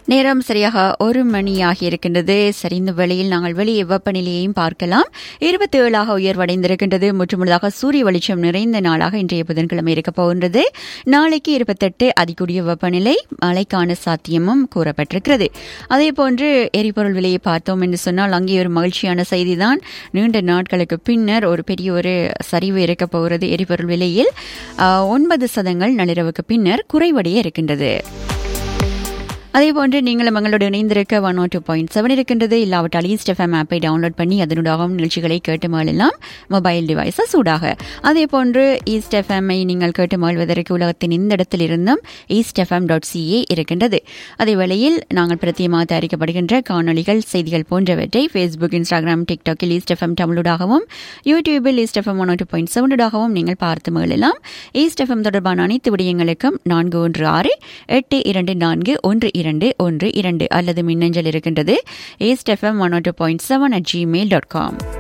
நேரம் சரியாக ஒரு மணியாகி இருக்கின்றது சரிந்த வேளையில் நாங்கள் வெளியே வெப்பநிலையையும் பார்க்கலாம் இருபத்தி ஏழாக உயர்வடைந்திருக்கின்றது முற்றுமுழுதாக சூரிய வெளிச்சம் நிறைந்த நாளாக இன்றைய புதன்கிழமை இருக்கப் போகின்றது நாளைக்கு இருபத்தெட்டு அதிகூடிய வெப்பநிலை மழைக்கான சாத்தியமும் கூறப்பட்டிருக்கிறது அதே போன்று எரிபொருள் விலையை பார்த்தோம் என்று சொன்னால் அங்கே ஒரு மகிழ்ச்சியான செய்திதான் நீண்ட நாட்களுக்கு பின்னர் ஒரு பெரிய ஒரு சரிவு இருக்கப் போகிறது எரிபொருள் விலையில் ஆஹ், ஒன்பது சதங்கள் நள்ளிரவுக்கு பின்னர் குறைவடைய இருக்கின்றது அதேபோன்று நீங்களும் எங்களோடு இணைந்திருக்க ஒன் டூ பாயிண்ட் செவன் இருக்கின்றது இல்லாவிட்டால் ஈஸ்ட் எஃப்எம் ஆப்பை டவுன்லோட் பண்ணி அதனூடாகவும் நிகழ்ச்சிகளை கேட்டு மகிழலாம் மொபைல் டிவைஸை சூடாக அதே போன்று ஈஸ்ட் எஃப்எம்ஐ நீங்கள் கேட்டு மகிழ்வதற்கு உலகத்தின் இந்த இடத்தில் இருந்தும் ஈஸ்ட் எஃப்எம் டாட் சிஏ இருக்கின்றது அதே வேளையில் நாங்கள் பிரத்தியமாக தயாரிக்கப்படுகின்ற காணொளிகள் செய்திகள் போன்றவற்றை ஃபேஸ்புக் இன்ஸ்டாகிராம் டிக்டாக்கில் ஈஸ்ட் எஃப்எம் தமிழூடாகவும் யூடியூபில் East FM one two point செவனூடாகவும் நீங்கள் பார்த்து மகிழலாம் ஈஸ்ட் எஃப்எம் தொடர்பான அனைத்து விடயங்களுக்கும் நான்கு ஒன்று ஆறு எட்டு இரண்டு நான்கு ஒன்று இரண்டு ஒன்று இரண்டு அல்லது மின்னஞ்சல் இருக்கின்றது East FM one two point seven at Gmail dot com